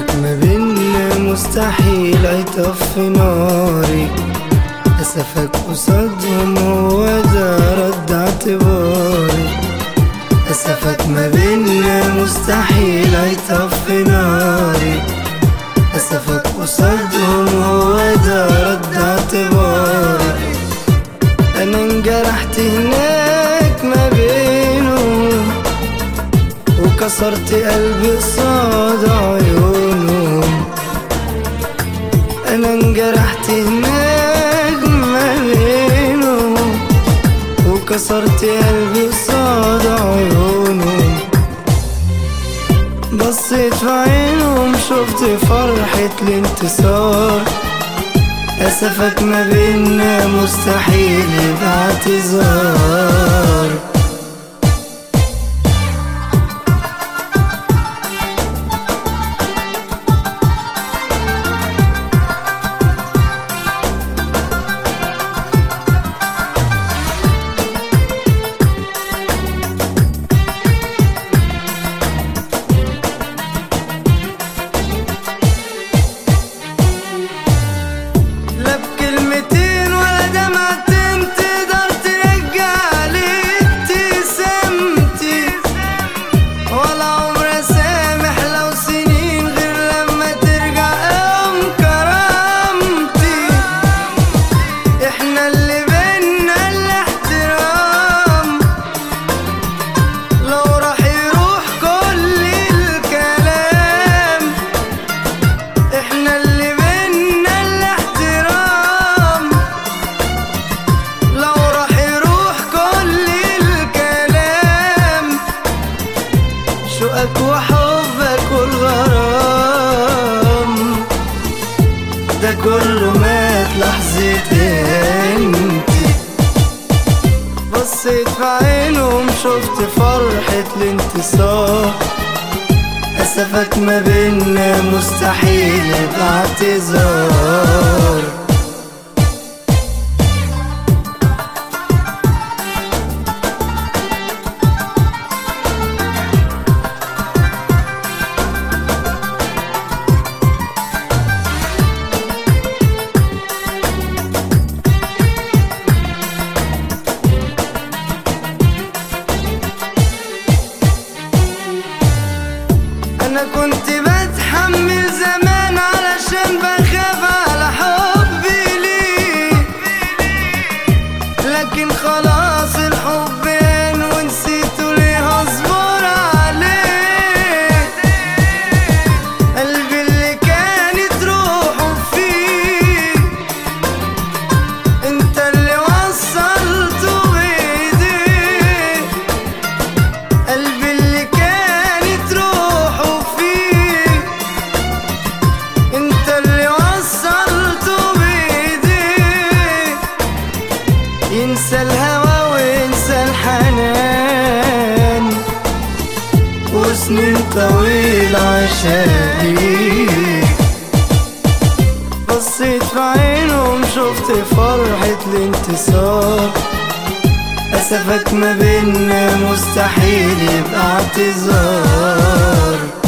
أسفك ما بينا مستحيل هيطفي ناري أسفك قصادهم هو ده رد اعتباري أسفك ما بينا مستحيل هيطفي ناري أسفك قصادهم هو ده رد اعتباري أنا انجرحت هناك ما بينهم وكسرت قلبي قصاد عيونهم أنا انجرحت هناك ما بينهم وكسرت قلبي قصاد عيونهم بصيت في عينهم شفت فرحة الانتصار أسفك ما بينا مستحيل يبقى اعتذار لا بكلمتين ولا دمعتين تقدر ترجع لي ابتسامتي ولا عمر اسامح لو سنين غير لما ترجع ام كرامتي احنا اللي بينا الاحترام لو راح يروح كل الكلام احنا اللي بينا الاحترام لو راح يروح كل الكلام شوقك وحبك والغرام ده كله مات لحظة انتي بصيت في عينهم شفت فرحة الانتصار أسفك ما بينا مستحيل يبقى اعتذار انا كنت بتحمل زمان علشان بخاف على حبي ليه لكن خلاص الحب هان ونسيته ليه هصبر عليه قلبي اللي كانت روحه فيه انت اللي وصلته بايديه قلبي اللي كانت روحه فيه انت اللي وصلته بايديه ينسى الهوى وينسى الحنان وسنين طويلة عشاني بصيت في عينهم شفت فرحة الانتصار أسفك ما بينا مستحيل يبقى اعتذار